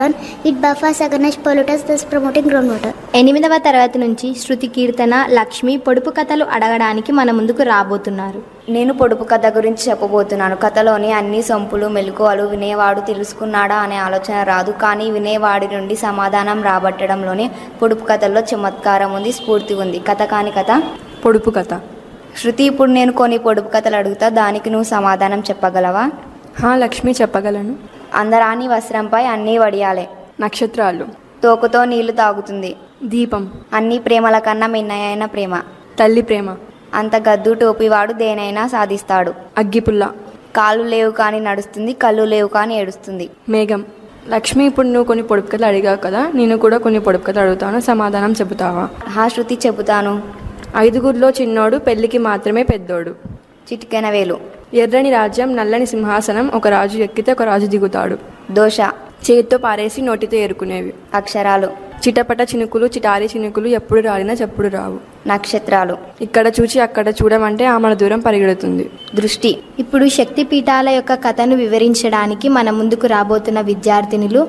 It buffers against pollutants, thus promoting groundwater. ఎనిమిదవ తరగతి నుంచి శృతి కీర్తన లక్ష్మి పొడుపు కథలు అడగడానికి మన ముందుకు రాబోతున్నారు నేను పొడుపు కథ గురించి చెప్పబోతున్నాను కథలోని అన్ని సొంపులు మెలకువలు వినేవాడు తెలుసుకున్నాడా అనే ఆలోచన రాదు కానీ వినేవాడి నుండి సమాధానం రాబట్టడంలోనే పొడుపు కథల్లో చమత్కారం ఉంది స్ఫూర్తి ఉంది కథ కాని కథ పొడుపు కథ శృతి ఇప్పుడు నేను కొన్ని పొడుపు కథలు అడుగుతా దానికి నువ్వు సమాధానం చెప్పగలవా హా లక్ష్మి చెప్పగలను అందరాని వస్త్రంపై అన్నీ వడియాలే నక్షత్రాలు తోకతో నీళ్లు తాగుతుంది దీపం అన్ని ప్రేమల కన్నా మిన్నయైన ప్రేమ తల్లి ప్రేమ అంత గద్దు టోపివాడు దేనైనా సాధిస్తాడు అగ్గిపుల్ల కాళ్ళు లేవు కానీ నడుస్తుంది కళ్ళు లేవు కానీ ఏడుస్తుంది మేఘం లక్ష్మి ఇప్పుడు నువ్వు కొన్ని పొడుపు కథలు అడిగావు కదా నేను కూడా కొన్ని పొడుపు కథలు అడుగుతాను సమాధానం చెబుతావా హా శృతి చెబుతాను ఐదుగురిలో చిన్నోడు పెళ్లికి మాత్రమే పెద్దోడు చిటికెన వేలు ఎర్రని రాజ్యం నల్లని సింహాసనం ఒక రాజు ఎక్కితే ఒక రాజు దిగుతాడు దోష చేతితో పారేసి నోటితో ఏరుకునేవి అక్షరాలు చిటపట చినుకులు చిటారి చినుకులు ఎప్పుడు రాలినా చెప్పుడు రావు నక్షత్రాలు ఇక్కడ చూచి అక్కడ చూడమంటే ఆమె దూరం పరిగెడుతుంది దృష్టి ఇప్పుడు శక్తి పీఠాల యొక్క కథను వివరించడానికి మన ముందుకు రాబోతున్న విద్యార్థినులు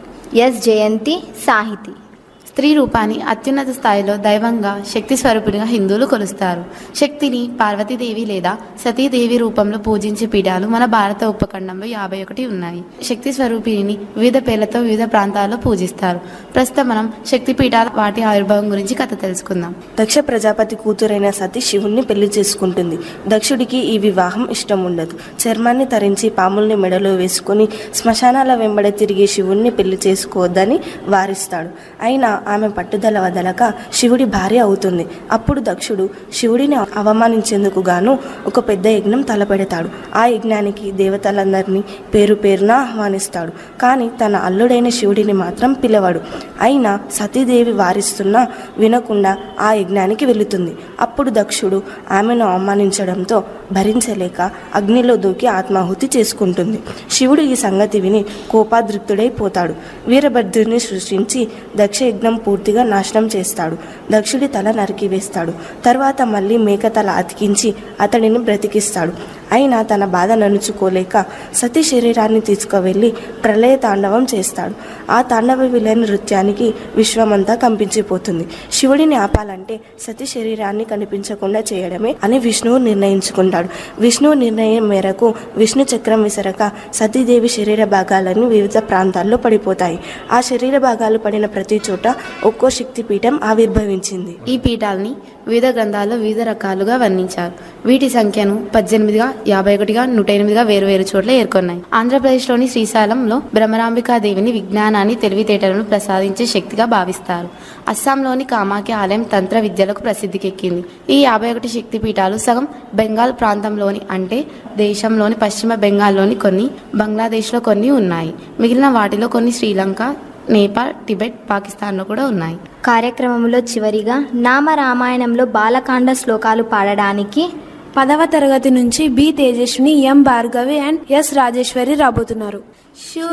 ఎస్ జయంతి సాహితి స్త్రీ రూపాన్ని అత్యున్నత స్థాయిలో దైవంగా శక్తి స్వరూపుడిగా హిందువులు కొలుస్తారు శక్తిని పార్వతీదేవి లేదా సతీదేవి రూపంలో పూజించే పీఠాలు మన భారత ఉపఖండంలో యాభై ఒకటి ఉన్నాయి శక్తి స్వరూపిణిని వివిధ పేర్లతో వివిధ ప్రాంతాల్లో పూజిస్తారు ప్రస్తుతం మనం శక్తి పీఠాల వాటి ఆవిర్భావం గురించి కథ తెలుసుకుందాం దక్ష ప్రజాపతి కూతురైన సతి శివుణ్ణి పెళ్లి చేసుకుంటుంది దక్షుడికి ఈ వివాహం ఇష్టం ఉండదు చర్మాన్ని తరించి పాముల్ని మెడలో వేసుకుని శ్మశానాల వెంబడ తిరిగి శివుణ్ణి పెళ్లి చేసుకోవద్దని వారిస్తాడు అయినా ఆమె పట్టుదల వదలక శివుడి భార్య అవుతుంది అప్పుడు దక్షుడు శివుడిని అవమానించేందుకు గాను ఒక పెద్ద యజ్ఞం తలపెడతాడు ఆ యజ్ఞానికి దేవతలందరినీ పేరు పేరున ఆహ్వానిస్తాడు కానీ తన అల్లుడైన శివుడిని మాత్రం పిలవడు అయినా సతీదేవి వారిస్తున్నా వినకుండా ఆ యజ్ఞానికి వెళుతుంది అప్పుడు దక్షుడు ఆమెను అవమానించడంతో భరించలేక అగ్నిలో దూకి ఆత్మాహుతి చేసుకుంటుంది శివుడు ఈ సంగతి విని కోపాదృప్తుడైపోతాడు వీరభద్రుని సృష్టించి దక్ష యజ్ఞం పూర్తిగా నాశనం చేస్తాడు దక్షుడి తల నరికి వేస్తాడు తర్వాత మళ్ళీ మేక తల అతికించి అతడిని బ్రతికిస్తాడు అయినా తన బాధ నలుచుకోలేక సతీ శరీరాన్ని తీసుకువెళ్ళి ప్రళయ తాండవం చేస్తాడు ఆ తాండవ విలయ నృత్యానికి విశ్వమంతా కంపించిపోతుంది శివుడిని ఆపాలంటే సతీ శరీరాన్ని కనిపించకుండా చేయడమే అని విష్ణువు నిర్ణయించుకుంటాడు విష్ణువు నిర్ణయం మేరకు విష్ణు చక్రం విసరక సతీదేవి శరీర భాగాలన్నీ వివిధ ప్రాంతాల్లో పడిపోతాయి ఆ శరీర భాగాలు పడిన ప్రతి చోట ఒక్కో శక్తిపీఠం ఆవిర్భవించింది ఈ పీఠాలని వివిధ గ్రంథాల్లో వివిధ రకాలుగా వర్ణించారు వీటి సంఖ్యను పద్దెనిమిదిగా యాభై ఒకటిగా నూట ఎనిమిదిగా వేరు వేరు చోట్ల ఏర్కొన్నాయి ఆంధ్రప్రదేశ్లోని శ్రీశైలంలో భ్రమరాంబికాదేవిని విజ్ఞానాన్ని తెలివితేటలను ప్రసాదించే శక్తిగా భావిస్తారు అస్సాంలోని కామాఖ్య ఆలయం తంత్ర విద్యలకు ప్రసిద్ధికెక్కింది ఈ యాభై ఒకటి శక్తి పీఠాలు సగం బెంగాల్ ప్రాంతంలోని అంటే దేశంలోని పశ్చిమ బెంగాల్లోని కొన్ని బంగ్లాదేశ్లో కొన్ని ఉన్నాయి మిగిలిన వాటిలో కొన్ని శ్రీలంక నేపాల్ టిబెట్ పాకిస్తాన్లో కూడా ఉన్నాయి కార్యక్రమంలో చివరిగా నామ రామాయణంలో బాలకాండ శ్లోకాలు పాడడానికి పదవ తరగతి నుంచి B Tejaswini M Bhargavi and S Rajeshwari రాబోతున్నారు